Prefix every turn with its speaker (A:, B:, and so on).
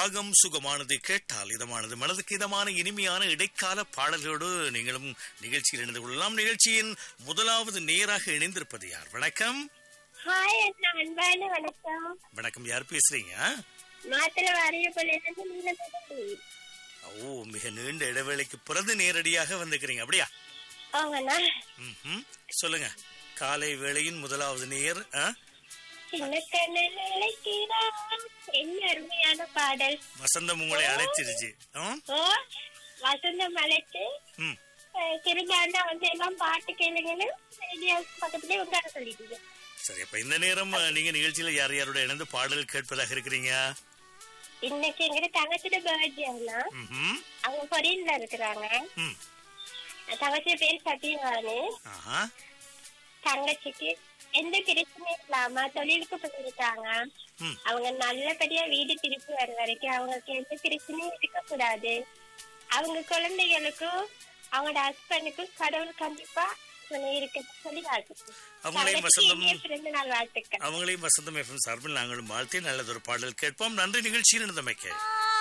A: ராகம் சுகமானது கேட்டால் இதமானது மனதுக்கு இதமான இனிமையான இடைக்கால பாடல்களோடு நீங்களும் நிகழ்ச்சியில் இணைந்து கொள்ளலாம் நிகழ்ச்சியின் முதலாவது நேராக இணைந்திருப்பது யார் வணக்கம்
B: ஹாய் அண்ணா அன்பான வணக்கம்
A: வணக்கம் யார் பேசுறீங்க
B: மாத்திர வாரியப்பள்ளி இருந்து நீலமதி
A: ஓ மிக நீண்ட இடைவேளைக்கு பிறகு நேரடியாக வந்துக்கிறீங்க அப்படியா
B: ஆமாண்ணா
A: ம்ஹும். சொல்லுங்க காலை வேளையின் முதலாவது நேர் ஆ?
B: சின்ன கண்ணன் அழைக்கிறான் என்ன அருமையான பாடல்
A: வசந்தம் உங்களை அழைச்சிருச்சு ஆ?
B: ஓ வசந்தம் அழைச்சு
A: ம்.
B: அஹ், திரும்ப அண்ணா வந்து எல்லாம் பாட்டு கேளுங்கன்னு ரேடியோ பக்கத்துலயே உட்கார சொல்லிட்டீங்க
A: சரி அப்ப இந்த நேரம் அஹ், நீங்க நிகழ்ச்சியில யார் யாரோட இணைந்து பாடல் கேட்பதாக இருக்கிறீங்க
B: இன்னைக்கு எங்க தங்கச்சியோட பர்த்டே அண்ணா
A: ம்ஹும்.
B: அவங்க கொரியன்ல இருக்கிறாங்க
A: ம்.
B: தங்கச்சியோட பேர் சத்யவானு
A: ஆஹா
B: தங்கச்சிக்கு எந்த பிரச்சனையும் இல்லாம தொழிலுக்கு போயிருக்காங்க
A: ம்.
B: அவங்க நல்லபடியா வீடு திருப்பி வர வரைக்கும் அவங்களுக்கு எந்த பிரச்சனையும் இருக்க கூடாது அவங்க குழந்தைகளுக்கும் அவங்களோட ஹஸ்பண்டுக்கும் கடவுள் கண்டிப்பா துணை இருக்க சொல்லி வாழ்த்துக்கள்
A: அவங்களையும் வசந்தம்
B: தங்கச்சிக்கு இனிய பிறந்த நாள் வாழ்த்துக்கள்
A: அவங்களையும் வசந்தம் எஃப்எம் சார்பில் நாங்களும் வாழ்த்தி நல்லதொரு பாடல் கேட்போம் நன்றி நிகழ்ச்சியில் இருந்தமைக்கு